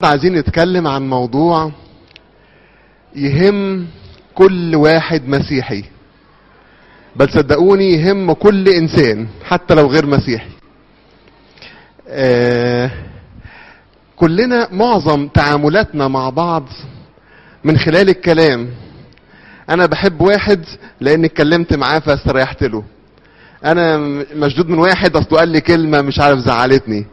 عايزين نتكلم عن موضوع يهم كل واحد مسيحي بل صدقوني يهم كل انسان حتى لو غير مسيحي آه كلنا معظم تعاملاتنا مع بعض من خلال الكلام انا بحب واحد لان اتكلمت معاه فاستريحت له انا مشدود من واحد اصله قال لي كلمه مش عارف زعلتني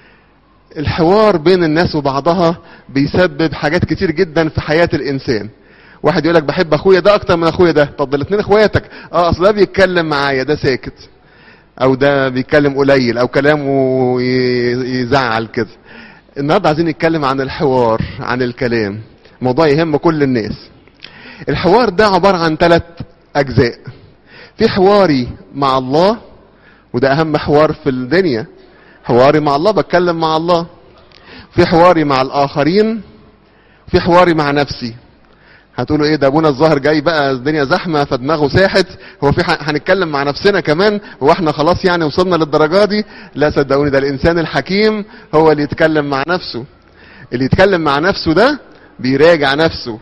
الحوار بين الناس وبعضها بيسبب حاجات كتير جدا في حياه الانسان واحد يقول لك بحب اخويا ده اكتر من اخويا ده طب ده الاثنين اخواتك اه اصل ده بيتكلم معايا ده ساكت او ده بيتكلم قليل او كلامه يزعل كده النهارده عايزين نتكلم عن الحوار عن الكلام موضوع يهم كل الناس الحوار ده عبارة عن ثلاث أجزاء في حواري مع الله وده أهم حوار في الدنيا حواري مع الله بتكلم مع الله في حواري مع الآخرين في حواري مع نفسي هتقولوا ايه ده ابونا الظاهر جاي بقى الدنيا زحمه فدماغه ساحت هو في هنتكلم مع نفسنا كمان هو احنا خلاص يعني وصلنا للدرجه دي لا صدقوني ده الانسان الحكيم هو اللي يتكلم مع نفسه اللي يتكلم مع نفسه ده بيراجع نفسه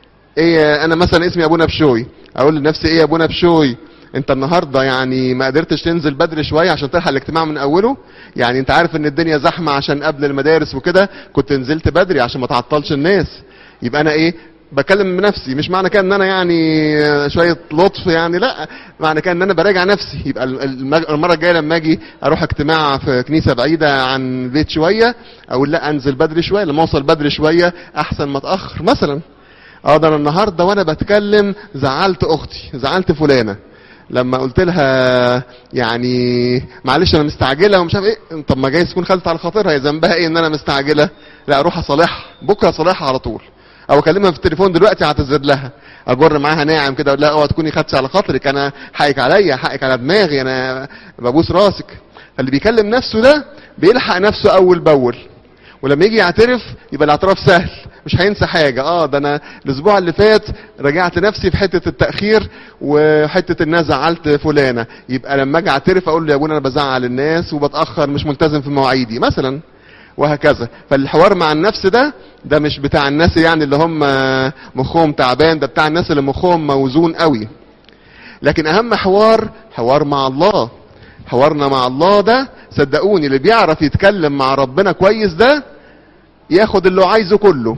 ايه انا مثلا اسمي ابونا بشوي اقول لنفسي ايه يا ابونا بشوي انت النهارده يعني ما قدرتش تنزل بدري شويه عشان تلحق الاجتماع من اوله يعني انت عارف ان الدنيا زحمه عشان قبل المدارس وكده كنت نزلت بدري عشان ما تعطلش الناس يبقى انا ايه بكلم بنفسي مش معنى كده ان انا يعني شويه لطف يعني لا معنى كده ان انا براجع نفسي يبقى المره الجايه لما اجي اروح اجتماع في كنيسه بعيده عن البيت شويه اقول لا انزل بدري شويه لما اوصل بدري شويه احسن ما اتاخر مثلا اه ده انا النهارده وانا بتكلم زعلت اختي زعلت فلانه لما قلت لها يعني معلش انا مستعجله ومش عارف ايه طب ما جايز تكون خدت على خاطرها هي ذنبها ايه ان انا مستعجله لا اروح اصالحها بكره اصالحها على طول او اكلمها في التليفون دلوقتي اعتذر لها اجر معاها ناعم كده اقول لها اوعى تكوني خدتي على خاطرك انا حقك عليا حقك على دماغي انا ببوس راسك فاللي بيكلم نفسه ده بيلحق نفسه اول باول ولما يجي يعترف يبقى الاعتراف سهل مش هينسى حاجة اه ده انا الاسبوع اللي فات رجعت نفسي في حتة التأخير وحتة ان انا زعلت فلانة يبقى لما اجي اعترف اقول له يا ابونا انا بزعل الناس وبتأخر مش ملتزم في مواعيدي مثلا وهكذا فالحوار مع النفس ده ده مش بتاع الناس يعني اللي هم مخهم تعبان ده بتاع الناس اللي مخهم موزون قوي لكن اهم حوار حوار مع الله حوارنا مع الله ده صدقوني اللي بيعرف يتكلم مع ربنا كويس ده ياخد اللي عايزه كله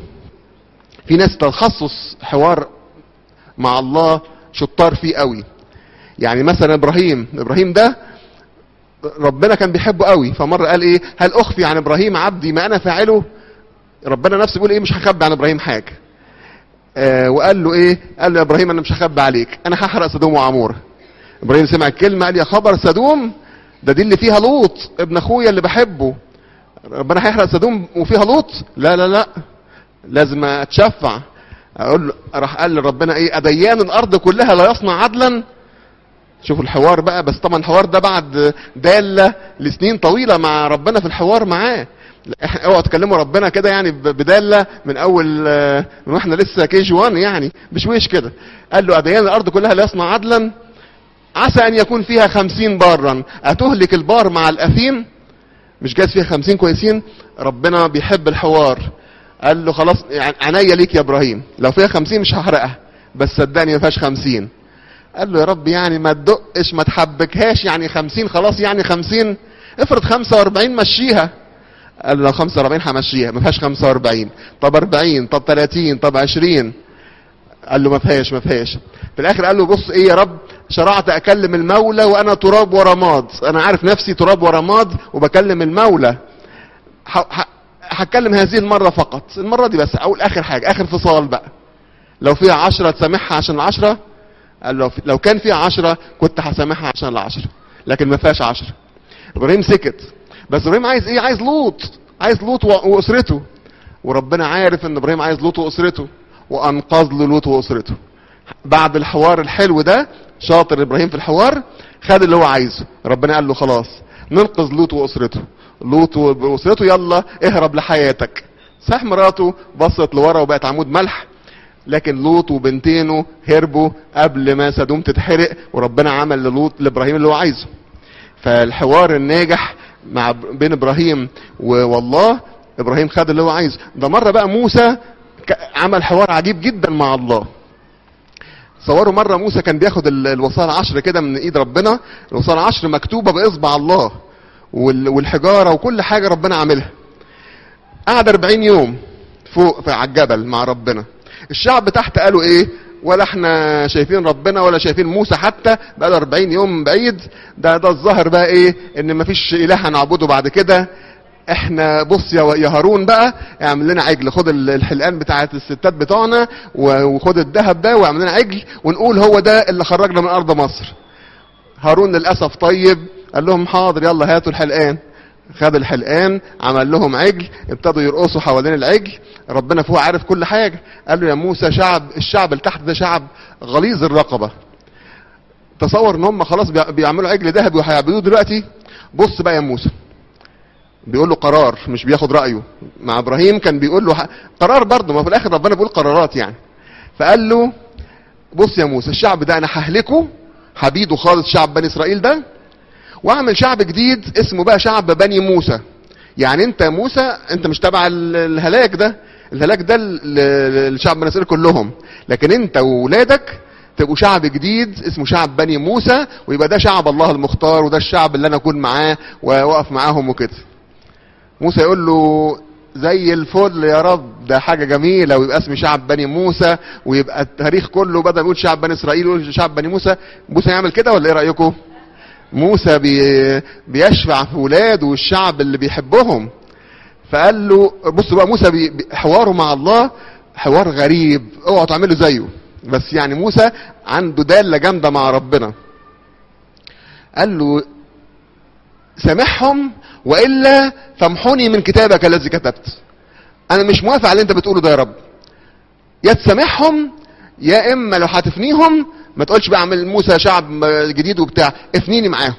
في ناس تخصص حوار مع الله شطار فيه قوي يعني مثلا ابراهيم ابراهيم ده ربنا كان بيحبه قوي فمره قال ايه هل اخفي عن ابراهيم عبدي ما انا فاعله ربنا نفسه بيقول ايه مش هخبي عن ابراهيم حاجه آه وقال له ايه قال له يا ابراهيم انا مش هخبي عليك انا هحرق سدوم وعموره ابراهيم سمع الكلمه قال يا خبر سدوم ده دي اللي فيها لوط ابن اخويا اللي بحبه ربنا هيحرق سدوم وفيها لوط لا لا لا لازم اتشفع اقول له راح قال لربنا ايه اديان الارض كلها لا يصنع عدلا شوفوا الحوار بقى بس طبعا الحوار ده بعد دالة لسنين طويلة مع ربنا في الحوار معاه اوعوا تكلموا ربنا كده يعني بدالة من اول من واحنا لسه كي جي 1 يعني بشويش كده قال له اديان الارض كلها لا يصنع عدلا عسى ان يكون فيها خمسين بارا اتهلك البار مع الاثيم مش جايز فيها خمسين كويسين ربنا بيحب الحوار قال له خلاص عينيا ليك يا ابراهيم لو فيها خمسين مش هحرقها بس صدقني ما فيهاش خمسين قال له يا رب يعني ما تدقش ما تحبكهاش يعني خمسين خلاص يعني خمسين افرض خمسة واربعين مشيها قال له لو خمسة واربعين همشيها ما فيهاش خمسة واربعين طب اربعين طب تلاتين طب عشرين قال له ما فيهاش ما فيهاش في الاخر قال له بص ايه يا رب شرعت اكلم المولى وانا تراب ورماد انا عارف نفسي تراب ورماد وبكلم المولى هتكلم هذه المره فقط المره دي بس اقول اخر حاجه اخر فصال بقى لو فيها عشرة تسامحها عشان العشرة قال لو, لو كان فيها عشرة كنت هسامحها عشان العشرة لكن ما فيهاش عشرة ابراهيم سكت بس ابراهيم عايز ايه عايز لوط عايز لوط واسرته وربنا عارف ان ابراهيم عايز لوط واسرته وانقذ له لوط واسرته بعد الحوار الحلو ده شاطر ابراهيم في الحوار خد اللي هو عايزه ربنا قال له خلاص ننقذ لوط واسرته لوط واسرته يلا اهرب لحياتك صح مراته بصت لورا وبقت عمود ملح لكن لوط وبنتينه هربوا قبل ما سدوم تتحرق وربنا عمل للوط لابراهيم اللي هو عايزه فالحوار الناجح مع بين ابراهيم والله ابراهيم خد اللي هو عايزه ده مره بقى موسى ك- عمل حوار عجيب جدا مع الله صوروا مره موسى كان بياخد ال- الوصايا العشر كده من ايد ربنا الوصايا العشر مكتوبه باصبع الله وال- والحجاره وكل حاجه ربنا عاملها قعد 40 يوم فوق في على الجبل مع ربنا الشعب تحت قالوا ايه ولا احنا شايفين ربنا ولا شايفين موسى حتى بقى له 40 يوم بعيد ده ده الظاهر بقى ايه ان مفيش اله هنعبده بعد كده احنا بص يا يا هارون بقى اعمل لنا عجل خد ال- الحلقان بتاعت الستات بتوعنا و- وخد الذهب ده واعمل لنا عجل ونقول هو ده اللي خرجنا من ارض مصر هارون للاسف طيب قال لهم حاضر يلا هاتوا الحلقان خد الحلقان عمل لهم عجل ابتدوا يرقصوا حوالين العجل ربنا فوق عارف كل حاجه قال له يا موسى شعب الشعب اللي تحت ده شعب غليظ الرقبه تصور ان هم خلاص بيع- بيعملوا عجل ذهبي وهيعبدوه دلوقتي بص بقى يا موسى بيقول له قرار مش بياخد رايه مع ابراهيم كان بيقول له ح- قرار برضه ما في الاخر ربنا بيقول قرارات يعني فقال له بص يا موسى الشعب ده انا ههلكه هبيده خالص شعب بني اسرائيل ده واعمل شعب جديد اسمه بقى شعب بني موسى يعني انت يا موسى انت مش تبع ال- الهلاك ده الهلاك ده ل- ل- لشعب بني اسرائيل كلهم لكن انت وولادك تبقوا شعب جديد اسمه شعب بني موسى ويبقى ده شعب الله المختار وده الشعب اللي انا اكون معاه واقف معاهم وكده موسى يقول له زي الفل يا رب ده حاجة جميلة ويبقى اسم شعب بني موسى ويبقى التاريخ كله بدل ما يقول شعب بني اسرائيل يقول شعب بني موسى موسى يعمل كده ولا ايه رأيكم؟ موسى بي بيشفع في ولاده والشعب اللي بيحبهم فقال له بص بقى موسى بي بي- حواره مع الله حوار غريب اوعوا تعملوا زيه بس يعني موسى عنده دالة جامدة مع ربنا قال له سامحهم والا فامحوني من كتابك الذي كتبت انا مش موافق على اللي انت بتقوله ده يا رب يا تسامحهم يا اما لو هتفنيهم ما تقولش بقى اعمل موسى شعب جديد وبتاع افنيني معاهم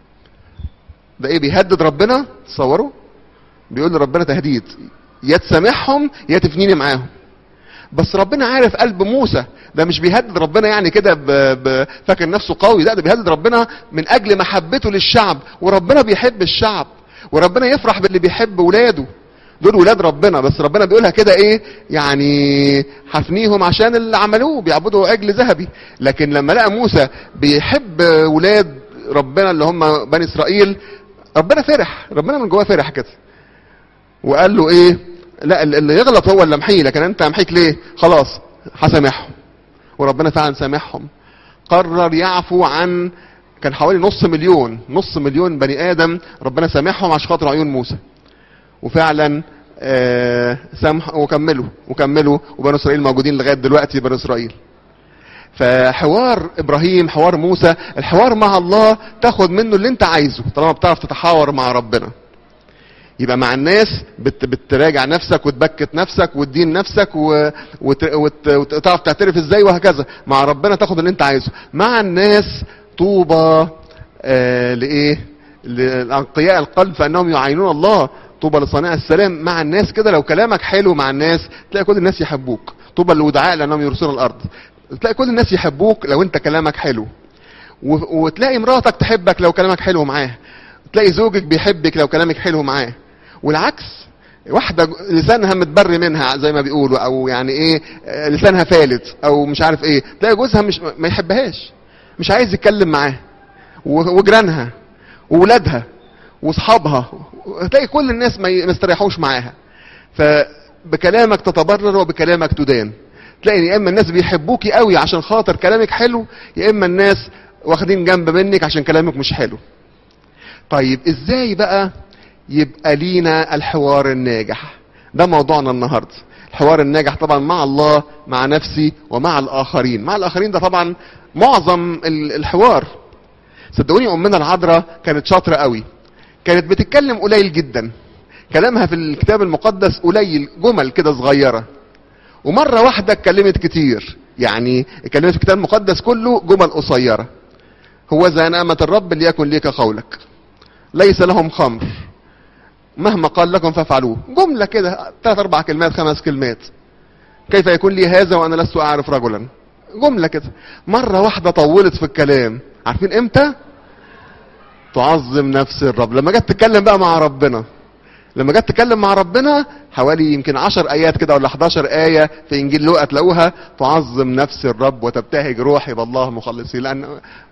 ده ايه بيهدد ربنا تصوروا بيقول لربنا تهديد يا تسامحهم يا تفنيني معاهم بس ربنا عارف قلب موسى ده مش بيهدد ربنا يعني كده ب- ب- فاكر نفسه قوي لا ده بيهدد ربنا من اجل محبته للشعب وربنا بيحب الشعب وربنا يفرح باللي بيحب ولاده دول ولاد ربنا بس ربنا بيقولها كده ايه يعني حفنيهم عشان اللي عملوه بيعبدوا عجل ذهبي لكن لما لقى موسى بيحب ولاد ربنا اللي هم بني اسرائيل ربنا فرح ربنا من جواه فرح كده وقال له ايه لا اللي يغلط هو اللي امحيه لكن انت امحيك ليه خلاص هسامحهم وربنا فعلا سامحهم قرر يعفو عن كان حوالي نص مليون نص مليون بني ادم ربنا سامحهم عشان خاطر عيون موسى وفعلا آه سامح وكملوا وكملوا وبنو اسرائيل موجودين لغايه دلوقتي بنو اسرائيل فحوار ابراهيم حوار موسى الحوار مع الله تاخد منه اللي انت عايزه طالما بتعرف تتحاور مع ربنا يبقى مع الناس بت بتراجع نفسك وتبكت نفسك وتدين نفسك و- وت- وت- وتعرف تعترف ازاي وهكذا مع ربنا تاخد اللي انت عايزه مع الناس طوبى آه لايه لانقياء القلب فانهم يعينون الله طوبى لصانع السلام مع الناس كده لو كلامك حلو مع الناس تلاقي كل الناس يحبوك طوبى للودعاء لانهم يرسلون الارض تلاقي كل الناس يحبوك لو انت كلامك حلو و- وتلاقي مراتك تحبك لو كلامك حلو معاها تلاقي زوجك بيحبك لو كلامك حلو معاه والعكس واحدة لسانها متبري منها زي ما بيقولوا او يعني ايه آه، لسانها فالت او مش عارف ايه تلاقي جوزها مش ما يحبهاش مش عايز يتكلم معاها و- وجيرانها وولادها واصحابها تلاقي كل الناس ما ي- ما يستريحوش معاها فبكلامك تتبرر وبكلامك تدان تلاقي يا اما الناس بيحبوكي قوي عشان خاطر كلامك حلو يا اما الناس واخدين جنب منك عشان كلامك مش حلو طيب ازاي بقى يبقى لينا الحوار الناجح ده موضوعنا النهارده الحوار الناجح طبعا مع الله مع نفسي ومع الاخرين مع الاخرين ده طبعا معظم ال- الحوار صدقوني امنا العذراء كانت شاطره قوي كانت بتتكلم قليل جدا كلامها في الكتاب المقدس قليل جمل كده صغيره ومره واحده اتكلمت كتير يعني اتكلمت في الكتاب المقدس كله جمل قصيره هو ذا نعمه الرب ليكن ليك قولك ليس لهم خمر مهما قال لكم فافعلوه جمله كده ثلاث اربع كلمات خمس كلمات كيف يكون لي هذا وانا لست اعرف رجلا جمله كده مره واحده طولت في الكلام عارفين امتى تعظم نفس الرب لما جت تتكلم بقى مع ربنا لما جت تتكلم مع ربنا حوالي يمكن 10 ايات كده ولا 11 ايه في انجيل لوقا تلاقوها تعظم نفس الرب وتبتهج روحي بالله مخلصي لان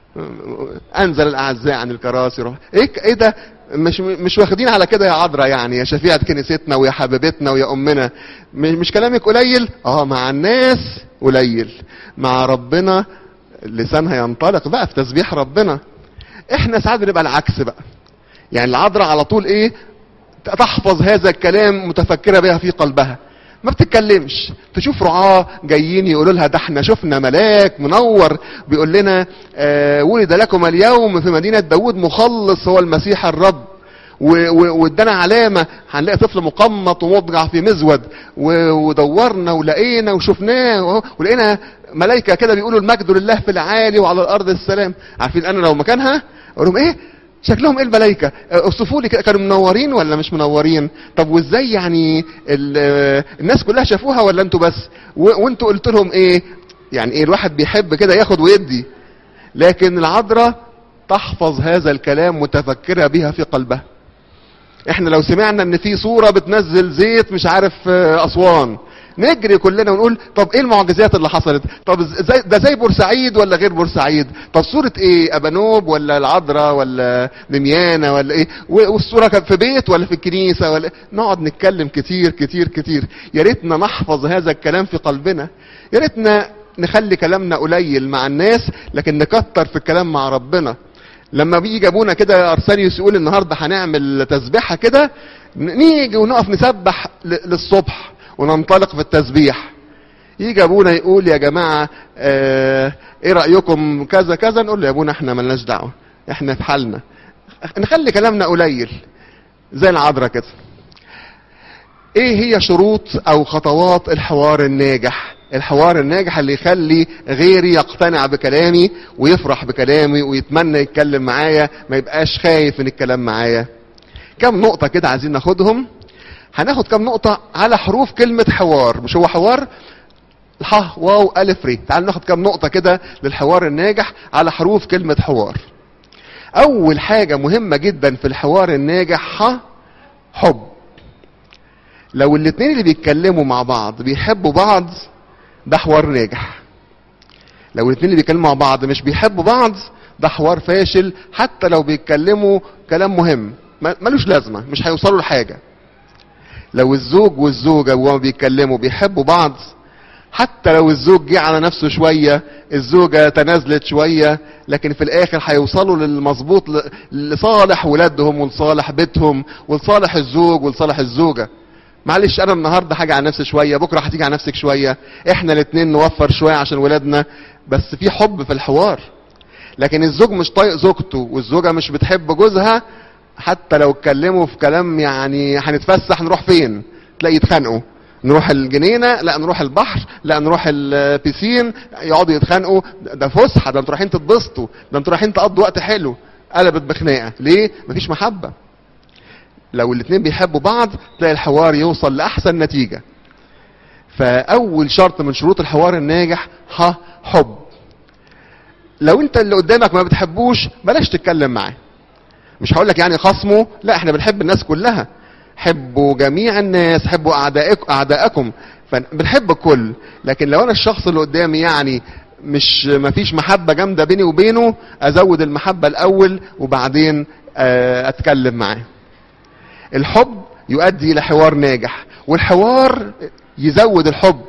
انزل الاعزاء عن الكراسي روح ايه ايه ده مش مش واخدين على كده يا عذراء يعني يا شفيعة كنيستنا ويا حبيبتنا ويا امنا مش مش كلامك قليل اه مع الناس قليل مع ربنا لسانها ينطلق بقى في تسبيح ربنا احنا ساعات بنبقى العكس بقى يعني العذراء على طول ايه تحفظ هذا الكلام متفكرة بها في قلبها ما بتتكلمش تشوف رعاة جايين يقولوا لها ده احنا شفنا ملاك منور بيقول لنا آه ولد لكم اليوم في مدينة داود مخلص هو المسيح الرب وادانا علامة هنلاقي طفل مقمط ومضجع في مزود ودورنا ولقينا وشفناه ولقينا ملائكة كده بيقولوا المجد لله في العالي وعلى الأرض السلام عارفين أنا لو مكانها أقول لهم إيه شكلهم ايه الملائكة اوصفوا لي كانوا منورين ولا مش منورين طب وازاي يعني الناس كلها شافوها ولا انتوا بس وانتوا قلت لهم ايه يعني ايه الواحد بيحب كده ياخد ويدي لكن العذراء تحفظ هذا الكلام متفكرة بها في قلبها احنا لو سمعنا ان في صورة بتنزل زيت مش عارف اسوان نجري كلنا ونقول طب ايه المعجزات اللي حصلت طب زي ده زي بورسعيد ولا غير بورسعيد طب صورة ايه ابانوب ولا العذراء ولا دميانة ولا ايه والصورة كانت في بيت ولا في الكنيسة ولا نقعد نتكلم كتير كتير كتير يا ريتنا نحفظ هذا الكلام في قلبنا يا ريتنا نخلي كلامنا قليل مع الناس لكن نكتر في الكلام مع ربنا لما بيجي جابونا كده ارسانيوس يقول النهارده هنعمل تسبيحه كده نيجي ونقف نسبح للصبح وننطلق في التسبيح يجي ابونا يقول يا جماعه اه ايه رايكم كذا كذا نقول له يا ابونا احنا ملناش دعوه احنا في حالنا نخلي كلامنا قليل زي العذراء كده ايه هي شروط او خطوات الحوار الناجح الحوار الناجح اللي يخلي غيري يقتنع بكلامي ويفرح بكلامي ويتمنى يتكلم معايا ما يبقاش خايف من الكلام معايا كم نقطة كده عايزين ناخدهم هناخد كم نقطة على حروف كلمة حوار مش هو حوار ح واو ألف ري تعال ناخد كم نقطة كده للحوار الناجح على حروف كلمة حوار أول حاجة مهمة جدا في الحوار الناجح ح حب لو الاتنين اللي بيتكلموا مع بعض بيحبوا بعض ده حوار ناجح لو الاتنين اللي بيتكلموا مع بعض مش بيحبوا بعض ده حوار فاشل حتى لو بيتكلموا كلام مهم ملوش لازمة مش هيوصلوا لحاجة لو الزوج والزوجة وهما بيتكلموا بيحبوا بعض حتى لو الزوج جه على نفسه شوية الزوجة تنازلت شوية لكن في الاخر هيوصلوا للمظبوط لصالح ولادهم ولصالح بيتهم ولصالح الزوج ولصالح الزوجة معلش انا النهارده حاجه على نفسي شويه بكره هتيجي على نفسك شويه احنا الاثنين نوفر شويه عشان ولادنا بس في حب في الحوار لكن الزوج مش طايق زوجته والزوجه مش بتحب جوزها حتى لو اتكلموا في كلام يعني هنتفسح نروح فين تلاقي يتخانقوا نروح الجنينة لا نروح البحر لا نروح البيسين يقعدوا يتخانقوا ده فسحة ده انتوا رايحين تتبسطوا ده انتوا رايحين تقضوا وقت حلو قلبت بخناقة ليه؟ مفيش محبة لو الاتنين بيحبوا بعض تلاقي الحوار يوصل لأحسن نتيجة فأول شرط من شروط الحوار الناجح ح حب لو انت اللي قدامك ما بتحبوش بلاش تتكلم معاه مش هقول لك يعني خصمه لا احنا بنحب الناس كلها حبوا جميع الناس حبوا اعدائكم اعدائكم فبنحب الكل لكن لو انا الشخص اللي قدامي يعني مش مفيش محبه جامده بيني وبينه ازود المحبه الاول وبعدين اتكلم معاه الحب يؤدي الى حوار ناجح والحوار يزود الحب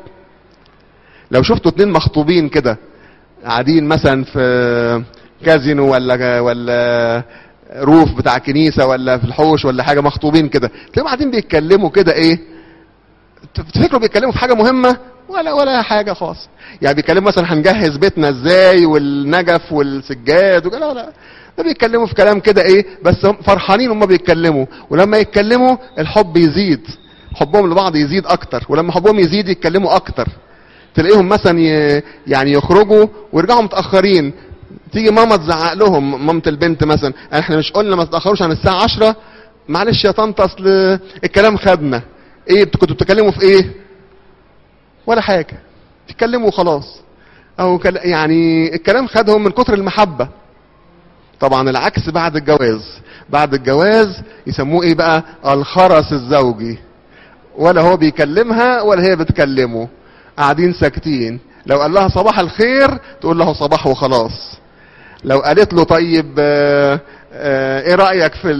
لو شفتوا اتنين مخطوبين كده قاعدين مثلا في كازينو ولا ولا روف بتاع كنيسة ولا في الحوش ولا حاجة مخطوبين كده تلاقيهم قاعدين بيتكلموا كده ايه تفتكروا بيتكلموا في حاجة مهمة ولا ولا حاجة خاص يعني بيتكلموا مثلا هنجهز بيتنا ازاي والنجف والسجاد وكده ولا ده بيتكلموا في كلام كده ايه بس هم فرحانين هم بيتكلموا ولما يتكلموا الحب يزيد حبهم لبعض يزيد اكتر ولما حبهم يزيد يتكلموا اكتر تلاقيهم مثلا ي... يعني يخرجوا ويرجعوا متاخرين تيجي ماما تزعق لهم مامة البنت مثلا احنا مش قلنا ما تتاخروش عن الساعه 10 معلش يا طنط اصل الكلام خدنا ايه كنتوا بتتكلموا في ايه ولا حاجه تتكلموا وخلاص او كل... يعني الكلام خدهم من كتر المحبه طبعا العكس بعد الجواز بعد الجواز يسموه ايه بقى الخرس الزوجي ولا هو بيكلمها ولا هي بتكلمه قاعدين ساكتين لو قال لها صباح الخير تقول له صباح وخلاص لو قالت له طيب آه آه ايه رايك في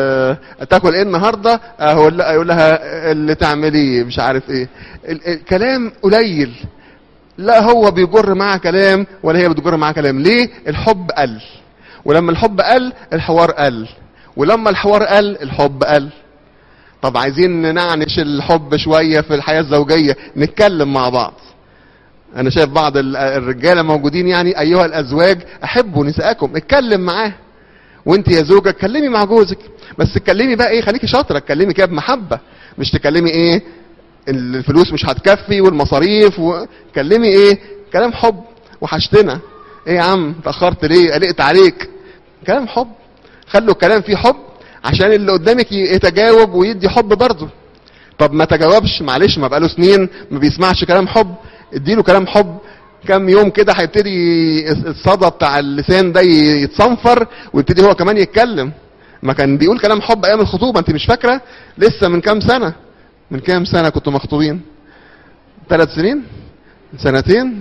تاكل ايه النهارده اهو يقول لها اللي تعمليه مش عارف ايه الكلام قليل لا هو بيجر معاه كلام ولا هي بتجر معاه كلام ليه الحب قل ولما الحب قل الحوار قل ولما الحوار قل الحب قل طب عايزين نعنش الحب شويه في الحياه الزوجيه نتكلم مع بعض انا شايف بعض الرجاله موجودين يعني ايها الازواج احبوا نساءكم اتكلم معاه وانت يا زوجة اتكلمي مع جوزك بس اتكلمي بقى ايه خليكي شاطره اتكلمي كده بمحبه مش تكلمي ايه الفلوس مش هتكفي والمصاريف وكلمي ايه كلام حب وحشتنا ايه يا عم اتاخرت ليه قلقت عليك كلام حب خلوا الكلام فيه حب عشان اللي قدامك يتجاوب ويدي حب برضه طب ما تجاوبش معلش ما بقاله سنين ما بيسمعش كلام حب اديله كلام حب كام يوم كده هيبتدي الصدى بتاع اللسان ده يتصنفر ويبتدي هو كمان يتكلم ما كان بيقول كلام حب ايام الخطوبه انت مش فاكره لسه من كام سنه من كام سنه كنتوا مخطوبين ثلاث سنين سنتين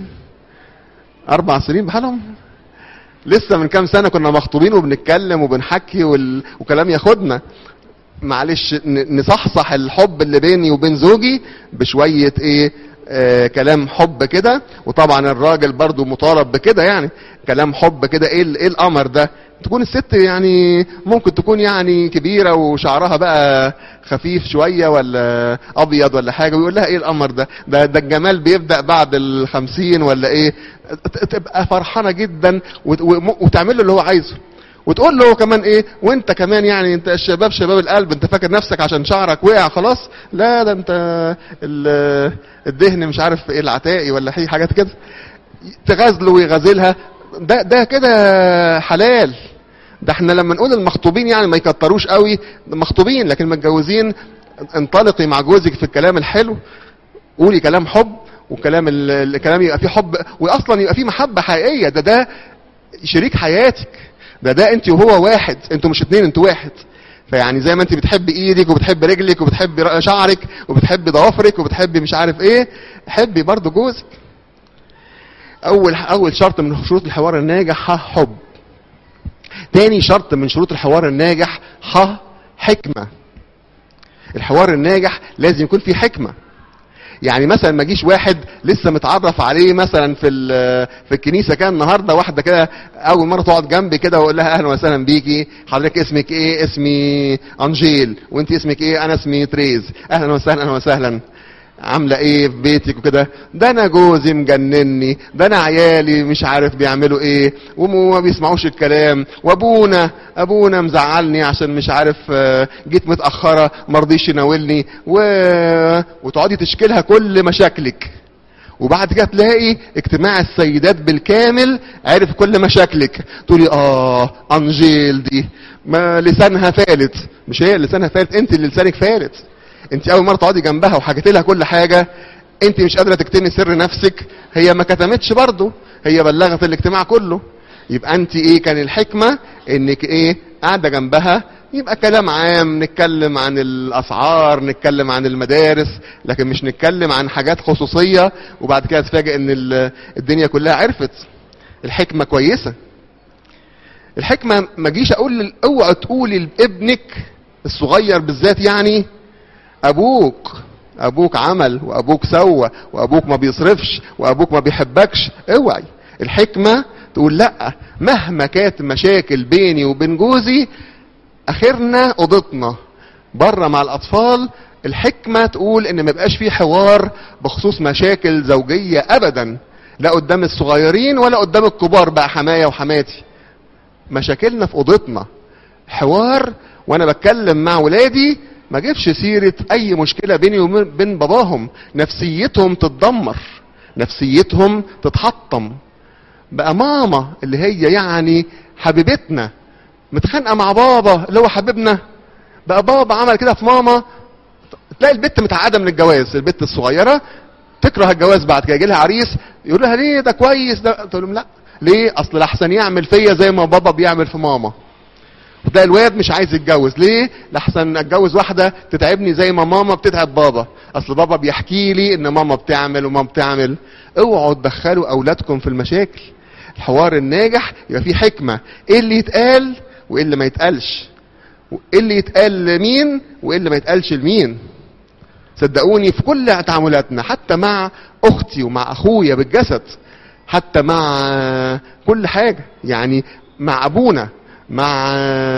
اربع سنين بحالهم لسه من كام سنه كنا مخطوبين وبنتكلم وبنحكي وال... وكلام ياخدنا معلش نصحصح الحب اللي بيني وبين زوجي بشويه ايه آه كلام حب كده وطبعا الراجل برضو مطالب بكده يعني كلام حب كده ايه ايه الامر ده تكون الست يعني ممكن تكون يعني كبيرة وشعرها بقى خفيف شوية ولا ابيض ولا حاجة ويقول لها ايه الامر ده ده, ده الجمال بيبدأ بعد الخمسين ولا ايه تبقى فرحانة جدا وتعمل له اللي هو عايزه وتقول له كمان ايه وانت كمان يعني انت الشباب شباب القلب انت فاكر نفسك عشان شعرك وقع خلاص لا ده انت الدهن مش عارف ايه العتائي ولا اي حاجات كده تغازله ويغازلها ده ده كده حلال ده احنا لما نقول المخطوبين يعني ما يكتروش قوي مخطوبين لكن متجوزين انطلقي مع جوزك في الكلام الحلو قولي كلام حب وكلام الكلام يبقى فيه حب واصلا يبقى فيه محبه حقيقيه ده ده شريك حياتك ده ده انت وهو واحد انتوا مش اتنين انتوا واحد فيعني زي ما انت بتحب ايدك وبتحب رجلك وبتحب شعرك وبتحب ضوافرك وبتحب مش عارف ايه حبي برضو جوزك اول اول شرط من شروط الحوار الناجح ها حب تاني شرط من شروط الحوار الناجح ها حكمة الحوار الناجح لازم يكون فيه حكمة يعني مثلا ما جيش واحد لسه متعرف عليه مثلا في في الكنيسه كان النهارده واحده كده اول مره تقعد جنبي كده واقول لها اهلا وسهلا بيكي حضرتك اسمك ايه اسمي انجيل وانت اسمك ايه انا اسمي تريز اهلا وسهلا اهلا وسهلا عامله ايه في بيتك وكده ده انا جوزي مجنني ده انا عيالي مش عارف بيعملوا ايه وما بيسمعوش الكلام وابونا ابونا مزعلني عشان مش عارف جيت متاخره ما رضيش يناولني و... وتقعدي تشكيلها كل مشاكلك وبعد كده تلاقي اجتماع السيدات بالكامل عرف كل مشاكلك تقولي اه انجيل دي ما لسانها فالت مش هي لسانها فالت انت اللي لسانك فالت انت اول مره تقعدي جنبها وحكيت لها كل حاجه انت مش قادره تكتمي سر نفسك هي ما كتمتش برضه هي بلغت الاجتماع كله يبقى انت ايه كان الحكمه انك ايه قاعده جنبها يبقى كلام عام نتكلم عن الاسعار نتكلم عن المدارس لكن مش نتكلم عن حاجات خصوصيه وبعد كده تفاجئ ان الدنيا كلها عرفت الحكمه كويسه الحكمه ما جيش اقول اوعى تقولي لابنك الصغير بالذات يعني ابوك ابوك عمل وابوك سوى وابوك ما بيصرفش وابوك ما بيحبكش اوعي الحكمة تقول لا مهما كانت مشاكل بيني وبين جوزي اخرنا اوضتنا بره مع الاطفال الحكمة تقول ان ما يبقاش في حوار بخصوص مشاكل زوجية ابدا لا قدام الصغيرين ولا قدام الكبار بقى حماية وحماتي مشاكلنا في اوضتنا حوار وانا بتكلم مع ولادي ما جيبش سيرة اي مشكلة بيني وبين باباهم نفسيتهم تتدمر نفسيتهم تتحطم بقى ماما اللي هي يعني حبيبتنا متخانقة مع بابا اللي هو حبيبنا بقى بابا عمل كده في ماما تلاقي البت متعقدة من الجواز البت الصغيرة تكره الجواز بعد كده يجي لها عريس يقول لها ليه ده كويس ده تقول لهم لا ليه اصل لحسن يعمل فيا زي ما بابا بيعمل في ماما وتلاقي الواد مش عايز يتجوز ليه لحسن اتجوز واحده تتعبني زي ما ماما بتتعب بابا اصل بابا بيحكي لي ان ماما بتعمل وماما بتعمل اوعوا تدخلوا اولادكم في المشاكل الحوار الناجح يبقى فيه حكمه ايه اللي يتقال وايه اللي ما يتقالش وايه اللي يتقال لمين وايه اللي ما يتقالش لمين صدقوني في كل تعاملاتنا حتى مع اختي ومع اخويا بالجسد حتى مع كل حاجه يعني مع ابونا مع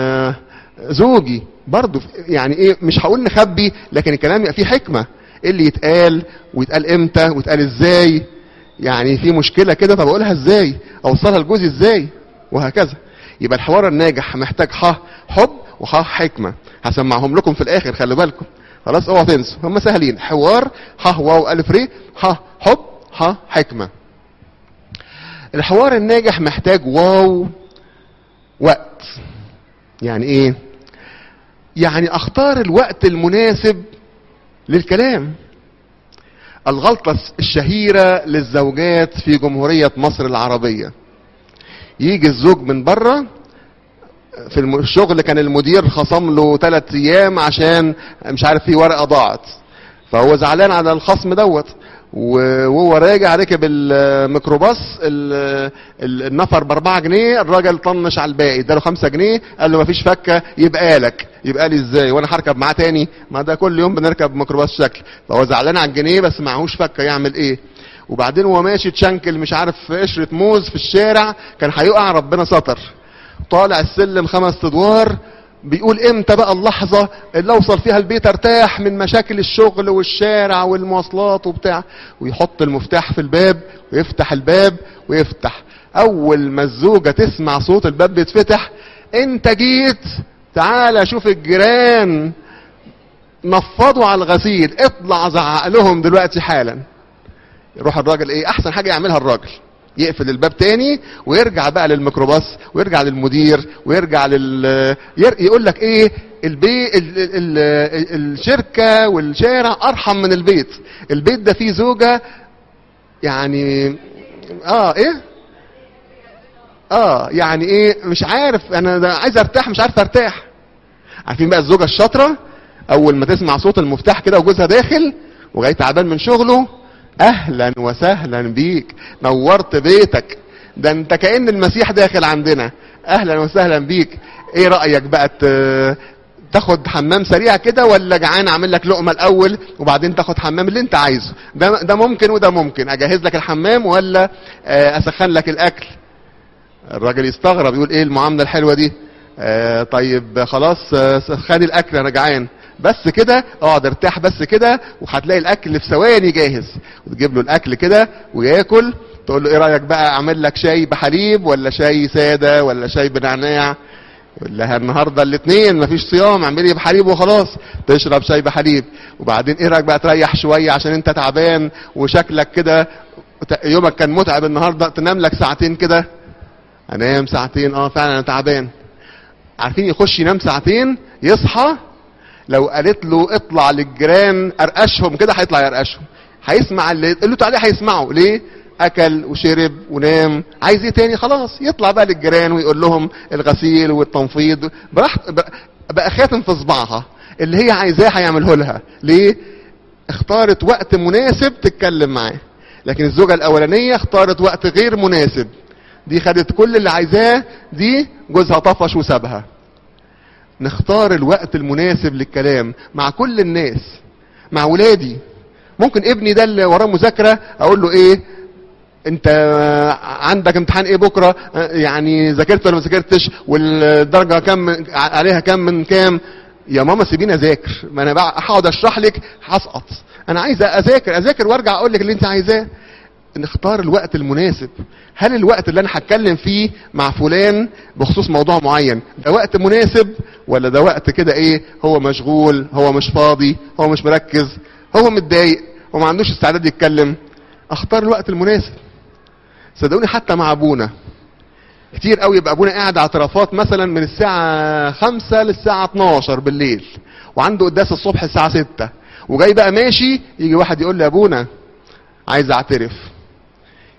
زوجي برضو يعني ايه مش هقول نخبي لكن الكلام يبقى فيه حكمه ايه اللي يتقال ويتقال امتى ويتقال ازاي يعني في مشكله كده طب اقولها ازاي اوصلها لجوزي ازاي وهكذا يبقى الحوار الناجح محتاج ح حب وح حكمه هسمعهم لكم في الاخر خلي بالكم خلاص اوعوا تنسوا هم سهلين حوار ح واو الف ر ح حب ح حكمه الحوار الناجح محتاج واو وقت يعني ايه يعني اختار الوقت المناسب للكلام الغلطة الشهيرة للزوجات في جمهورية مصر العربية يجي الزوج من بره في الشغل كان المدير خصم له ثلاث ايام عشان مش عارف في ورقه ضاعت فهو زعلان على الخصم دوت وهو راجع ركب الميكروباص النفر ب 4 جنيه الراجل طنش على الباقي اداله 5 جنيه قال له مفيش فكه يبقى لك يبقى لي ازاي وانا هركب معاه تاني ما ده كل يوم بنركب ميكروباص شكل فهو زعلان على الجنيه بس معهوش فكه يعمل ايه وبعدين هو ماشي تشنكل مش عارف قشره موز في الشارع كان هيقع ربنا ستر طالع السلم خمس ادوار بيقول امتى بقى اللحظة اللي اوصل فيها البيت ارتاح من مشاكل الشغل والشارع والمواصلات وبتاع ويحط المفتاح في الباب ويفتح الباب ويفتح اول ما الزوجة تسمع صوت الباب بيتفتح انت جيت تعالى شوف الجيران نفضوا على الغسيل اطلع زعق لهم دلوقتي حالا يروح الراجل ايه احسن حاجة يعملها الراجل يقفل الباب تاني ويرجع بقى للميكروباص ويرجع للمدير ويرجع لل يقول لك ايه البي ال... ال... ال... الشركه والشارع ارحم من البيت البيت ده فيه زوجه يعني اه ايه اه يعني ايه مش عارف انا ده عايز ارتاح مش عارف ارتاح عارفين بقى الزوجه الشاطره اول ما تسمع صوت المفتاح كده وجوزها داخل وجاي تعبان من شغله اهلا وسهلا بيك نورت بيتك ده انت كأن المسيح داخل عندنا اهلا وسهلا بيك ايه رأيك بقى تاخد حمام سريع كده ولا جعان اعمل لك لقمه الاول وبعدين تاخد حمام اللي انت عايزه ده ده ممكن وده ممكن اجهز لك الحمام ولا اسخن لك الاكل الراجل يستغرب يقول ايه المعامله الحلوه دي آه طيب خلاص سخني الاكل انا جعان بس كده اقعد ارتاح بس كده وهتلاقي الاكل في ثواني جاهز وتجيب له الاكل كده وياكل تقول له ايه رايك بقى اعمل لك شاي بحليب ولا شاي ساده ولا شاي بنعناع يقول لها النهارده الاثنين مفيش صيام اعملي بحليب وخلاص تشرب شاي بحليب وبعدين ايه رايك بقى تريح شويه عشان انت تعبان وشكلك كده يومك كان متعب النهارده تنام لك ساعتين كده انام ساعتين اه فعلا انا تعبان عارفين يخش ينام ساعتين يصحى لو قالت له اطلع للجيران ارقشهم كده هيطلع يرقشهم هيسمع اللي قلت عليه هيسمعه ليه اكل وشرب ونام عايز ايه تاني خلاص يطلع بقى للجيران ويقول لهم الغسيل والتنفيض براحت بقى خاتم في صباعها اللي هي عايزاه هيعمله لها ليه اختارت وقت مناسب تتكلم معاه لكن الزوجه الاولانيه اختارت وقت غير مناسب دي خدت كل اللي عايزاه دي جوزها طفش وسابها نختار الوقت المناسب للكلام مع كل الناس مع ولادي ممكن ابني ده اللي وراه مذاكره اقول له ايه انت عندك امتحان ايه بكره يعني ذاكرت ولا ما ذاكرتش والدرجه كام عليها كام من كام يا ماما سيبيني اذاكر ما انا هقعد اشرح لك هسقط انا عايز اذاكر اذاكر وارجع اقول لك اللي انت عايزاه نختار الوقت المناسب هل الوقت اللي انا هتكلم فيه مع فلان بخصوص موضوع معين ده وقت مناسب ولا ده وقت كده ايه هو مشغول هو مش فاضي هو مش مركز هو متضايق وما عندوش استعداد يتكلم اختار الوقت المناسب صدقوني حتى مع ابونا كتير قوي يبقى ابونا قاعد اعترافات مثلا من الساعة خمسة للساعة 12 بالليل وعنده قداس الصبح الساعة 6 وجاي بقى ماشي يجي واحد يقول لي يا ابونا عايز اعترف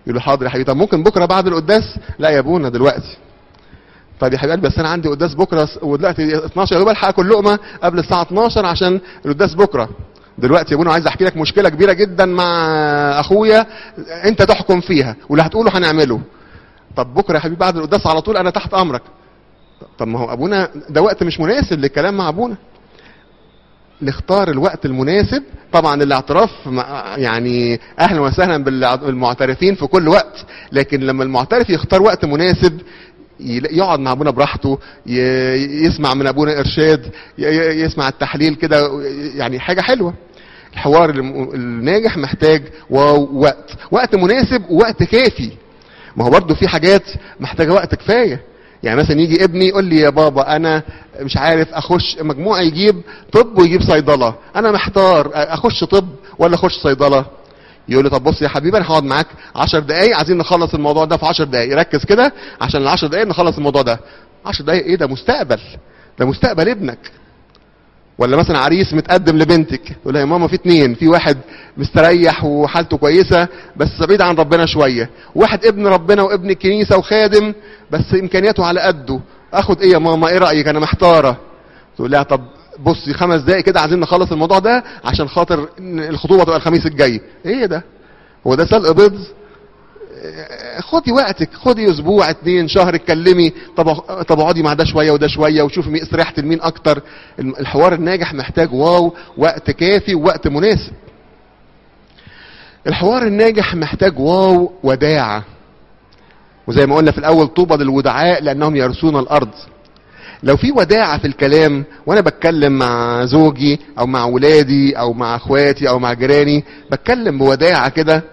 يقول له حاضر يا حبيبي طب ممكن بكره بعد القداس لا يا ابونا دلوقتي طيب يا حبيبي قلبي بس انا عندي قداس بكره ودلوقتي 12 يا دوب الحق كل لقمه قبل الساعه 12 عشان القداس بكره دلوقتي يا ابونا عايز احكي لك مشكله كبيره جدا مع اخويا انت تحكم فيها واللي هتقوله هنعمله طب بكره يا حبيبي بعد القداس على طول انا تحت امرك طب ما هو ابونا ده وقت مش مناسب للكلام مع ابونا نختار الوقت المناسب طبعا الاعتراف مع- يعني اهلا وسهلا بالع- بالمعترفين في كل وقت لكن لما المعترف يختار وقت مناسب يلا- يقعد مع ابونا براحته ي- يسمع من ابونا ارشاد ي- ي- يسمع التحليل كده يعني حاجه حلوه الحوار الم- الناجح محتاج واو وقت وقت مناسب ووقت كافي ما هو برضه في حاجات محتاجه وقت كفايه يعني مثلا يجي ابني يقول لي يا بابا انا مش عارف اخش مجموعه يجيب طب ويجيب صيدله انا محتار اخش طب ولا اخش صيدله يقول لي طب بص يا حبيبي انا هقعد معاك 10 دقايق عايزين نخلص الموضوع ده في 10 دقايق ركز كده عشان ال 10 دقايق نخلص الموضوع ده 10 دقايق ايه ده مستقبل ده مستقبل ابنك ولا مثلا عريس متقدم لبنتك يقول لها يا ماما في اتنين في واحد مستريح وحالته كويسه بس بعيد عن ربنا شويه واحد ابن ربنا وابن الكنيسه وخادم بس امكانياته على قده اخد ايه يا ماما ايه رايك انا محتاره تقول لها طب بصي خمس دقايق كده عايزين نخلص الموضوع ده عشان خاطر إن الخطوبه تبقى الخميس الجاي ايه ده هو ده سلق بيض خدي وقتك خدي اسبوع اتنين شهر اتكلمي طب طب اقعدي مع ده شويه وده شويه وشوفي مين استريحت لمين اكتر الحوار الناجح محتاج واو وقت كافي ووقت مناسب الحوار الناجح محتاج واو وداعه وزي ما قلنا في الاول طوبى للودعاء لانهم يرثون الارض لو في وداعة في الكلام وانا بتكلم مع زوجي او مع ولادي او مع اخواتي او مع جيراني بتكلم بوداعة كده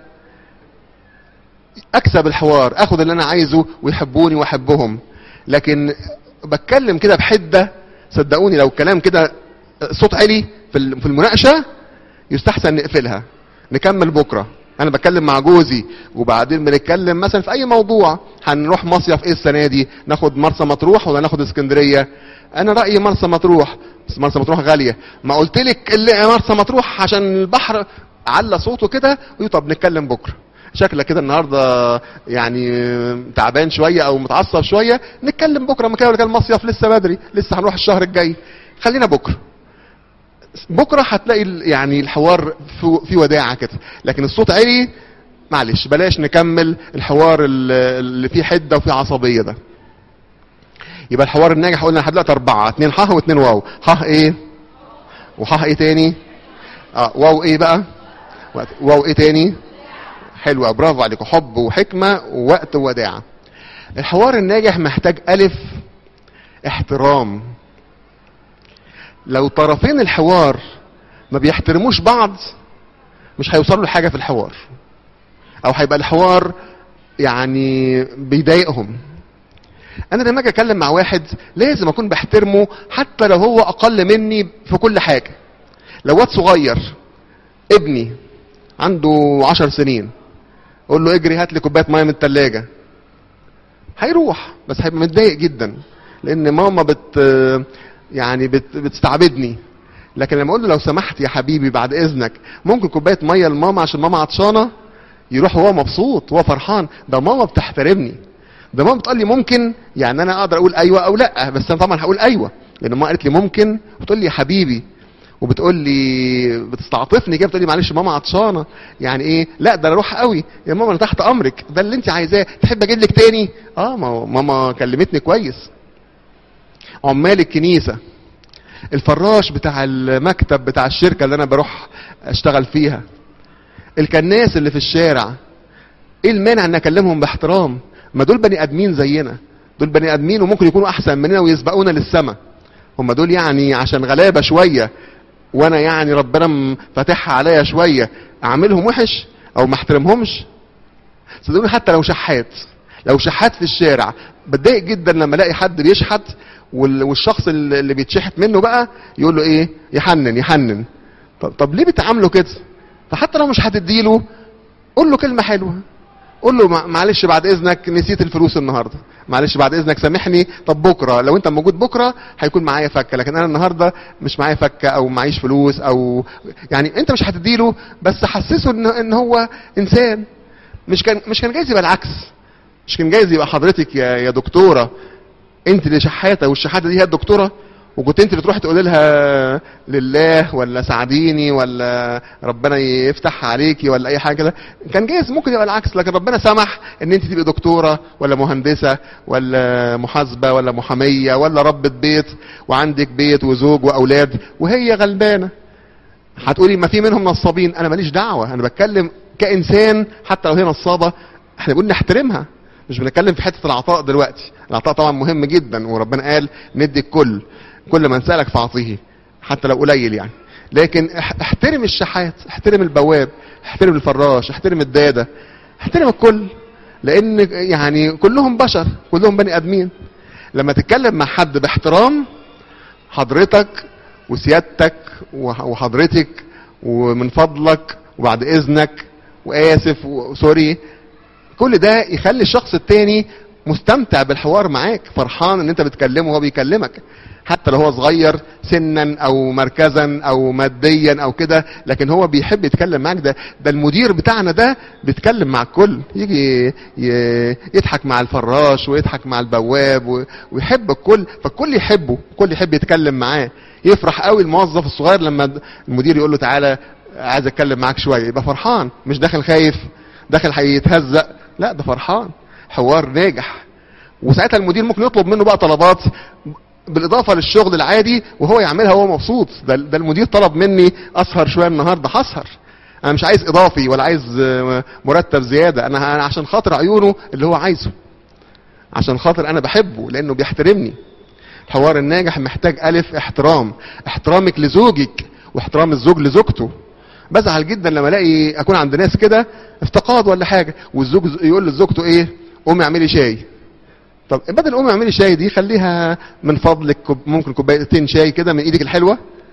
اكسب الحوار اخد اللي انا عايزه ويحبوني واحبهم لكن بتكلم كده بحدة صدقوني لو الكلام كده صوت عالي في في المناقشة يستحسن نقفلها نكمل بكرة انا بتكلم مع جوزي وبعدين بنتكلم مثلا في اي موضوع هنروح مصيف ايه السنه دي ناخد مرسى مطروح ولا ناخد اسكندريه انا رايي مرسى مطروح بس مرسى مطروح غاليه ما قلت لك اللي مرسى مطروح عشان البحر على صوته كده ويقول طب نتكلم بكره شكلك كده النهارده يعني تعبان شويه او متعصب شويه نتكلم بكره ما كده المصيف لسه بدري لسه هنروح الشهر الجاي خلينا بكره بكره هتلاقي يعني الحوار في, في وداعه كده لكن الصوت عالي معلش بلاش نكمل الحوار اللي فيه حده وفيه عصبيه ده يبقى الحوار الناجح قلنا لحد دلوقتي اربعه اتنين ح واتنين واو ح ايه وح ايه تاني اه واو ايه بقى واو ايه تاني حلوة برافو عليكم حب وحكمة ووقت ووداعة الحوار الناجح محتاج ألف احترام لو طرفين الحوار ما بيحترموش بعض مش هيوصلوا لحاجة في الحوار أو هيبقى الحوار يعني بيضايقهم أنا لما أجي أتكلم مع واحد لازم أكون بحترمه حتى لو هو أقل مني في كل حاجة لو واد صغير ابني عنده عشر سنين قول له اجري هات لي كوبايه ميه من الثلاجه هيروح بس هيبقى متضايق جدا لان ماما بت يعني بت بتستعبدني لكن لما اقول له لو سمحت يا حبيبي بعد اذنك ممكن كوبايه ميه لماما عشان ماما عطشانه يروح وهو مبسوط وهو فرحان ده ماما بتحترمني ده ماما بتقول لي ممكن يعني انا اقدر اقول ايوه او لا بس انا طبعا هقول ايوه لان ماما قالت لي ممكن وتقول لي يا حبيبي وبتقول لي بتستعطفني كده بتقول لي معلش ماما عطشانه يعني ايه لا ده انا اروح قوي يا ماما انا تحت امرك ده اللي انت عايزاه تحب اجيب لك تاني اه ما ماما كلمتني كويس عمال الكنيسه الفراش بتاع المكتب بتاع الشركه اللي انا بروح اشتغل فيها الكناس اللي في الشارع ايه المانع ان اكلمهم باحترام ما دول بني ادمين زينا دول بني ادمين وممكن يكونوا احسن مننا ويسبقونا للسماء هم دول يعني عشان غلابه شويه وانا يعني ربنا فاتحها عليا شويه اعملهم وحش او ما احترمهمش صدقوني حتى لو شحات لو شحات في الشارع بتضايق جدا لما الاقي حد بيشحت والشخص اللي بيتشحت منه بقى يقول له ايه يحنن يحنن طب, طب ليه بتعامله كده فحتى لو مش هتديله قول له كلمه حلوه قول له معلش بعد اذنك نسيت الفلوس النهارده معلش بعد اذنك سامحني طب بكره لو انت موجود بكره هيكون معايا فكه لكن انا النهارده مش معايا فكه او معيش فلوس او يعني انت مش هتديله بس حسسه ان ان هو انسان مش كان مش كان جايز يبقى العكس مش كان جايز يبقى حضرتك يا يا دكتوره انت اللي شحاته والشحاته دي هي الدكتوره وكنت انت اللي تروحي تقولي لها لله ولا ساعديني ولا ربنا يفتح عليكي ولا اي حاجه كده كان جايز ممكن يبقى العكس لكن ربنا سمح ان انت تبقي دكتوره ولا مهندسه ولا محاسبه ولا محاميه ولا ربة بيت وعندك بيت وزوج واولاد وهي غلبانه هتقولي ما في منهم نصابين انا ماليش دعوه انا بتكلم كانسان حتى لو هي نصابه احنا بنقول نحترمها مش بنتكلم في حته العطاء دلوقتي العطاء طبعا مهم جدا وربنا قال ندي الكل كل من سالك فاعطيه حتى لو قليل يعني لكن اح- احترم الشحات احترم البواب احترم الفراش احترم الداده احترم الكل لان يعني كلهم بشر كلهم بني ادمين لما تتكلم مع حد باحترام حضرتك وسيادتك وح- وحضرتك ومن فضلك وبعد اذنك واسف وسوري كل ده يخلي الشخص التاني مستمتع بالحوار معاك فرحان ان انت بتكلمه وهو بيكلمك حتى لو هو صغير سنا او مركزا او ماديا او كده لكن هو بيحب يتكلم معاك ده ده المدير بتاعنا ده بيتكلم مع الكل يجي ي- يضحك مع الفراش ويضحك مع البواب و- ويحب الكل فالكل يحبه الكل يحب يتكلم معاه يفرح قوي الموظف الصغير لما المدير يقول له تعالى عايز اتكلم معاك شويه يبقى فرحان مش داخل خايف داخل هيتهزق لا ده فرحان حوار ناجح وساعتها المدير ممكن يطلب منه بقى طلبات بالاضافه للشغل العادي وهو يعملها وهو مبسوط ده, ده المدير طلب مني اسهر شويه النهارده هسهر انا مش عايز اضافي ولا عايز آه، مرتب زياده انا أنا عشان خاطر عيونه اللي هو عايزه عشان خاطر انا بحبه لانه بيحترمني الحوار الناجح محتاج الف احترام احترامك لزوجك واحترام الزوج لزوجته بزعل جدا لما الاقي اكون عند ناس كده افتقاد ولا حاجه والزوج يقول لزوجته ايه قومي اعملي شاي طب بدل قومي اعملي شاي دي خليها من فضلك كوب ممكن كوبايتين شاي كده من ايدك الحلوه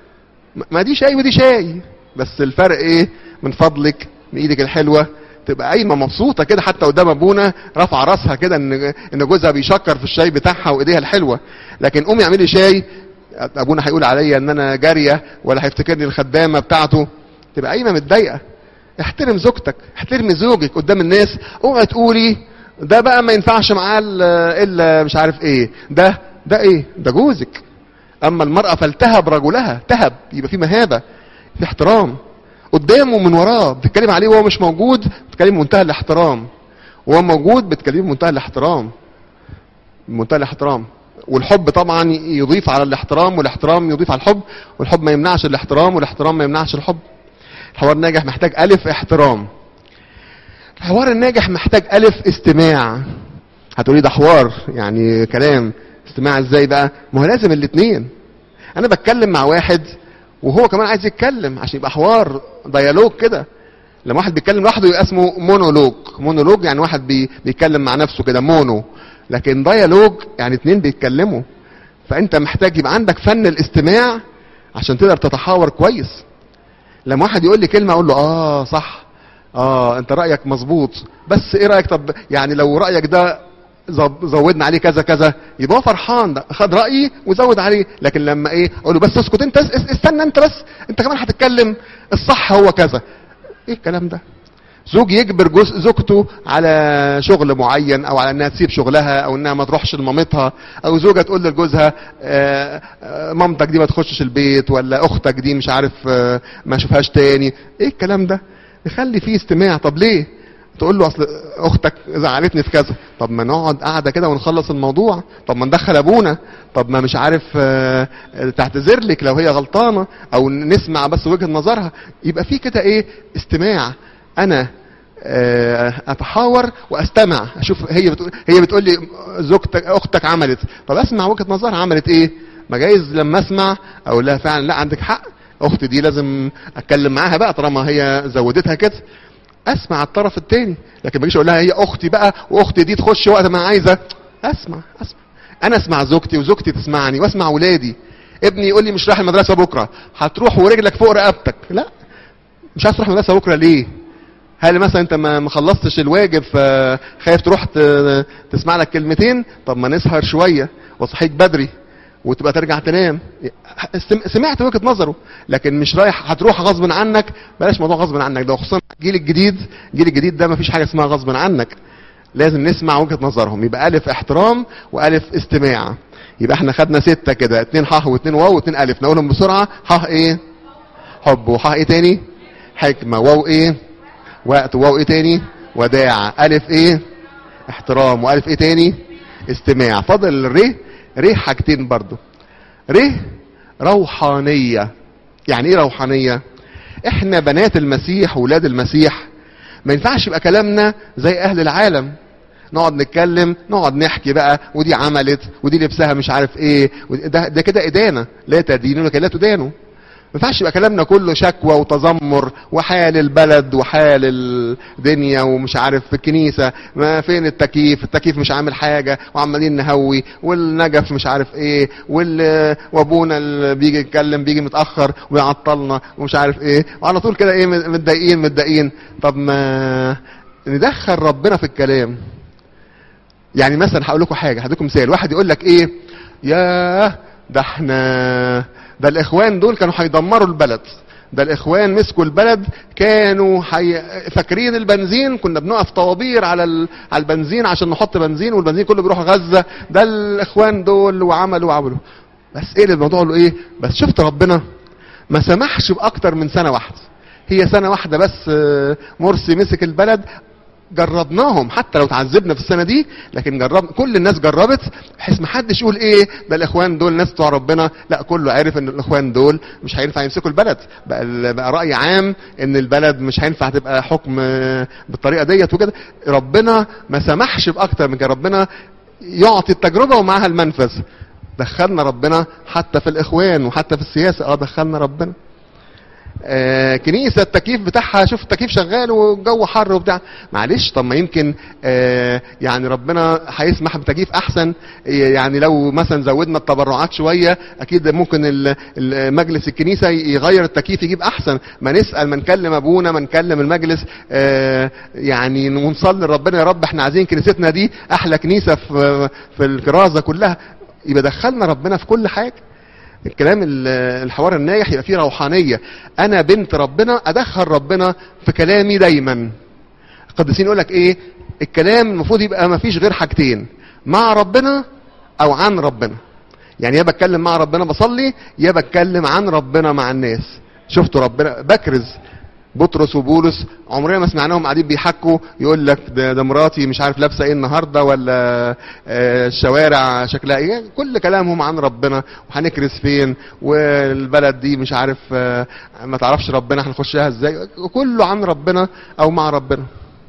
ما دي شاي ودي شاي بس الفرق ايه من فضلك من ايدك الحلوه تبقى قايمه مبسوطه كده حتى قدام ابونا رافعه راسها كده ان ان جوزها بيشكر في الشاي بتاعها وايديها الحلوه لكن قومي اعملي شاي ابونا هيقول عليا ان انا جاريه ولا هيفتكرني الخدامه بتاعته تبقى قايمه متضايقه احترم زوجتك احترمي زوجك قدام الناس اوعي تقولي ده بقى ما ينفعش معاه ال- الا مش عارف ايه ده ده ايه ده جوزك اما المراه فلتهب رجلها تهب يبقى في مهابه في احترام قدامه من وراه بتتكلم عليه وهو مش موجود بتتكلم بمنتهى الاحترام وهو موجود بتتكلم بمنتهى الاحترام بمنتهى الاحترام والحب طبعا يضيف على الاحترام والاحترام يضيف على الحب والحب ما يمنعش الاحترام والاحترام ما يمنعش الحب الحوار الناجح محتاج ألف احترام الحوار الناجح محتاج ألف استماع هتقولي ده حوار يعني كلام استماع ازاي بقى ما هو لازم الاثنين انا بتكلم مع واحد وهو كمان عايز يتكلم عشان يبقى حوار ديالوج كده لما واحد بيتكلم لوحده يبقى اسمه مونولوج مونولوج يعني واحد بي بيتكلم مع نفسه كده مونو لكن ديالوج يعني اتنين بيتكلموا فانت محتاج يبقى عندك فن الاستماع عشان تقدر تتحاور كويس لما واحد يقول لي كلمه اقول له اه صح اه انت رايك مظبوط بس ايه رايك طب يعني لو رايك ده زو- زودنا عليه كذا كذا يبقى هو فرحان ده خد رايي وزود عليه لكن لما ايه اقول له بس اسكت انت اس- اس- استنى انت بس انت كمان هتتكلم الصح هو كذا ايه الكلام ده زوج يجبر جوز زوجته على شغل معين او على انها تسيب شغلها او انها ما تروحش لمامتها او زوجه تقول لجوزها آه، آه، مامتك دي ما تخشش البيت ولا اختك دي مش عارف آه، ما اشوفهاش تاني ايه الكلام ده نخلي فيه استماع طب ليه تقول له اصل اختك زعلتني في كذا طب ما نقعد قاعده كده ونخلص الموضوع طب ما ندخل ابونا طب ما مش عارف آه، تعتذر لك لو هي غلطانه او نسمع بس وجهه نظرها يبقى في كده ايه استماع انا آه، اتحاور واستمع اشوف هي بتقول هي بتقول لي زوجتك اختك عملت طب اسمع وجهه نظرها عملت ايه ما جايز لما اسمع اقول لها فعلا لا عندك حق اختي دي لازم اتكلم معاها بقى طالما هي زودتها كده اسمع الطرف التاني لكن ما اجيش اقول لها هي اختي بقى واختي دي تخش وقت ما عايزه اسمع اسمع انا اسمع زوجتي وزوجتي تسمعني واسمع ولادي ابني يقول لي مش رايح المدرسه بكره هتروح ورجلك فوق رقبتك لا مش عايز تروح المدرسه بكره ليه هل مثلا انت ما ما خلصتش الواجب فخايف تروح ت- تسمع لك كلمتين طب ما نسهر شويه واصحيك بدري وتبقى ترجع تنام سم- سمعت وجهه نظره لكن مش رايح هتروح غصب عنك بلاش موضوع غصب عنك ده خصوصا الجيل الجديد الجيل الجديد ده مفيش حاجه اسمها غصب عنك لازم نسمع وجهه نظرهم يبقى الف احترام والف استماع يبقى احنا خدنا ستة كده اتنين ح واتنين واو واتنين الف نقولهم بسرعه ح ايه حب وح ايه تاني حكمه واو ايه وقت واو ايه تاني وداع الف ايه احترام والف ايه تاني استماع فاضل ر ر حاجتين برضو ر روحانيه يعني ايه روحانيه احنا بنات المسيح ولاد المسيح ما ينفعش يبقى كلامنا زي اهل العالم نقعد نتكلم نقعد نحكي بقى ودي عملت ودي لبسها مش عارف ايه ودي- ده, ده كده ادانه لا تدينوا لكن لا تدانوا ما ينفعش يبقى كلامنا كله شكوى وتذمر وحال البلد وحال الدنيا ومش عارف في الكنيسه ما فين التكييف التكييف مش عامل حاجه وعمالين نهوي والنجف مش عارف ايه وال وابونا اللي بيجي يتكلم بيجي متاخر ويعطلنا ومش عارف ايه وعلى طول كده ايه متضايقين متضايقين طب ما ندخل ربنا في الكلام يعني مثلا هقول لكم حاجه هديكم مثال واحد يقول لك ايه ياه ده احنا ده الاخوان دول كانوا هيدمروا البلد ده الاخوان مسكوا البلد كانوا حي... فاكرين البنزين كنا بنقف طوابير على ال... على البنزين عشان نحط بنزين والبنزين كله بيروح غزه ده الاخوان دول وعملوا وعملوا بس ايه الموضوع له ايه بس شفت ربنا ما سمحش باكتر من سنه واحده هي سنه واحده بس آه، مرسي مسك البلد جربناهم حتى لو تعذبنا في السنه دي لكن جرب كل الناس جربت بحيث ما حدش يقول ايه ده الاخوان دول ناس بتوع ربنا لا كله عارف ان الاخوان دول مش هينفع يمسكوا البلد بقى, ال- بقى راي عام ان البلد مش هينفع تبقى حكم آه، بالطريقه ديت وكده ربنا ما سمحش باكتر من كده ربنا يعطي التجربه ومعها المنفذ دخلنا ربنا حتى في الاخوان وحتى في السياسه اه دخلنا ربنا آه كنيسه التكييف بتاعها شوف التكييف شغال والجو حر وبتاع معلش طب ما يمكن آه يعني ربنا هيسمح بتكييف احسن يعني لو مثلا زودنا التبرعات شويه اكيد ممكن ال- ال- مجلس الكنيسه يغير التكييف يجيب احسن ما نسال ما نكلم ابونا ما نكلم المجلس آه يعني ونصلي لربنا يا رب احنا عايزين كنيستنا دي احلى كنيسه في في الكرازه كلها يبقى دخلنا ربنا في كل حاجه الكلام ال- الحوار الناجح يبقى فيه روحانيه انا بنت ربنا ادخل ربنا في كلامي دايما القديسين يقول لك ايه الكلام المفروض يبقى ما فيش غير حاجتين مع ربنا او عن ربنا يعني يا بتكلم مع ربنا بصلي يا بتكلم عن ربنا مع الناس شفتوا ربنا بكرز بطرس وبولس عمرنا ما سمعناهم قاعدين بيحكوا يقول لك ده, ده مراتي مش عارف لابسه ايه النهارده ولا آه، الشوارع شكلها ايه كل كلامهم عن ربنا وهنكرز فين والبلد دي مش عارف آه، ما تعرفش ربنا هنخشها ازاي كله عن ربنا او مع ربنا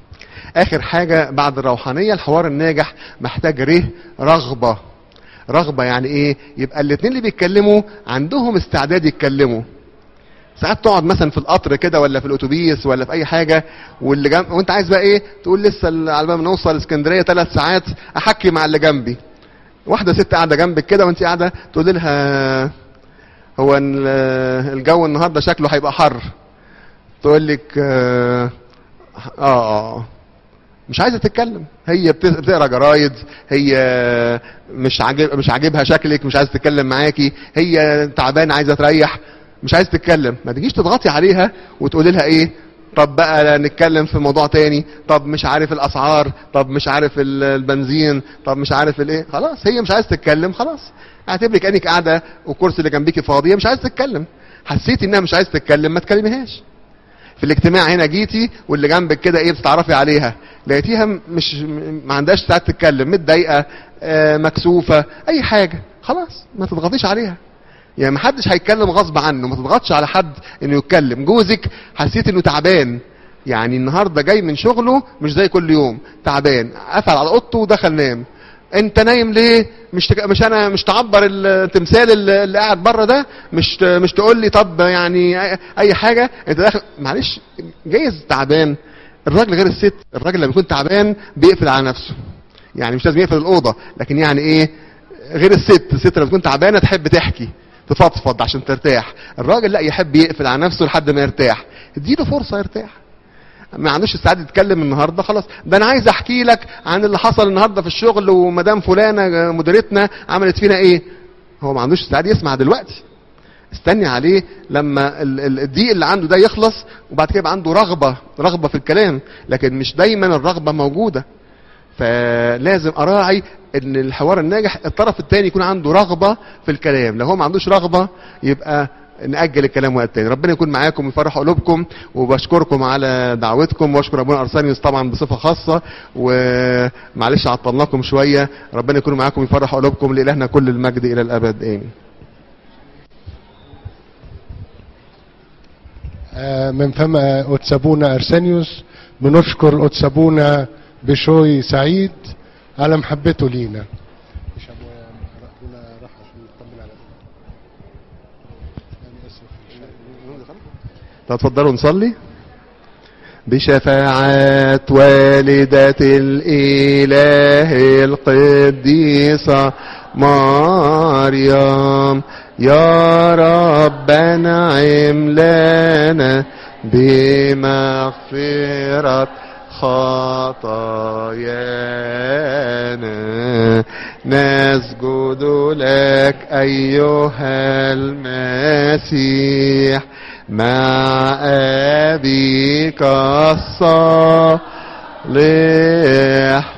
اخر حاجه بعد الروحانيه الحوار الناجح محتاج ره رغبه رغبه يعني ايه يبقى الاثنين اللي بيتكلموا عندهم استعداد يتكلموا ساعات تقعد مثلا في القطر كده ولا في الاتوبيس ولا في اي حاجه واللي جنب وانت عايز بقى ايه تقول لسه ال- على ما نوصل اسكندريه ثلاث ساعات احكي مع اللي جنبي واحده ست قاعده جنبك كده وانت قاعده تقول لها هو ال- الجو النهارده شكله هيبقى حر تقول لك اه اه, آه. مش عايزه تتكلم هي بت- بتقرا جرايد هي مش عاجب مش عاجبها شكلك مش عايزه تتكلم معاكي هي تعبانه عايزه تريح مش عايزه تتكلم ما تجيش تضغطي عليها وتقولي لها ايه طب بقى نتكلم في موضوع تاني طب مش عارف الاسعار طب مش عارف ال- البنزين طب مش عارف الايه خلاص هي مش عايزه تتكلم خلاص اعتبري كانك قاعده والكرسي اللي جنبيكي فاضي هي مش عايزه تتكلم حسيتي انها مش عايزه تتكلم ما تكلميهاش في الاجتماع هنا جيتي واللي جنبك كده ايه بتتعرفي عليها لقيتيها م- مش م- ما عندهاش ساعات تتكلم متضايقه آه، مكسوفه اي حاجه خلاص ما تضغطيش عليها يعني ما حدش هيتكلم غصب عنه ما تضغطش على حد انه يتكلم جوزك حسيت انه تعبان يعني النهارده جاي من شغله مش زي كل يوم تعبان قفل على اوضته ودخل نام انت نايم ليه مش تك... مش انا مش تعبر التمثال اللي اللي قاعد بره ده مش ت... مش تقول لي طب يعني اي- اي حاجه انت داخل معلش جايز تعبان الراجل غير الست الراجل لما يكون تعبان بيقفل على نفسه يعني مش لازم يقفل الاوضه لكن يعني ايه غير الست الست لما تكون تعبانه تحب تحكي تفضفض عشان ترتاح الراجل لا يحب يقفل على نفسه لحد ما يرتاح اديله فرصه يرتاح ما عندوش استعداد يتكلم النهارده خلاص ده انا عايز احكي لك عن اللي حصل النهارده في الشغل ومدام فلانه مديرتنا عملت فينا ايه هو ما عندوش استعداد يسمع دلوقتي استني عليه لما ال- ال- الضيق اللي عنده ده يخلص وبعد كده يبقى عنده رغبه رغبه في الكلام لكن مش دايما الرغبه موجوده فلازم اراعي ان الحوار الناجح الطرف الثاني يكون عنده رغبه في الكلام لو هو ما عندوش رغبه يبقى نأجل الكلام وقت تاني ربنا يكون معاكم ويفرح قلوبكم وبشكركم على دعوتكم واشكر ابونا ارسانيوس طبعا بصفه خاصه ومعلش عطلناكم شويه ربنا يكون معاكم ويفرح قلوبكم لالهنا كل المجد الى الابد امين آه، من فم أتسابونا أرسانيوس بنشكر أتسابونا بشوي سعيد على محبته لينا مش أبويا أبونا راح عشان يطمن على أنا آسف. طب اتفضلوا نصلي بشفاعة والدة الإله القديسة مريم يا رب انعم لنا بمغفرة خطايانا نسجد لك أيها المسيح مع أبيك الصالح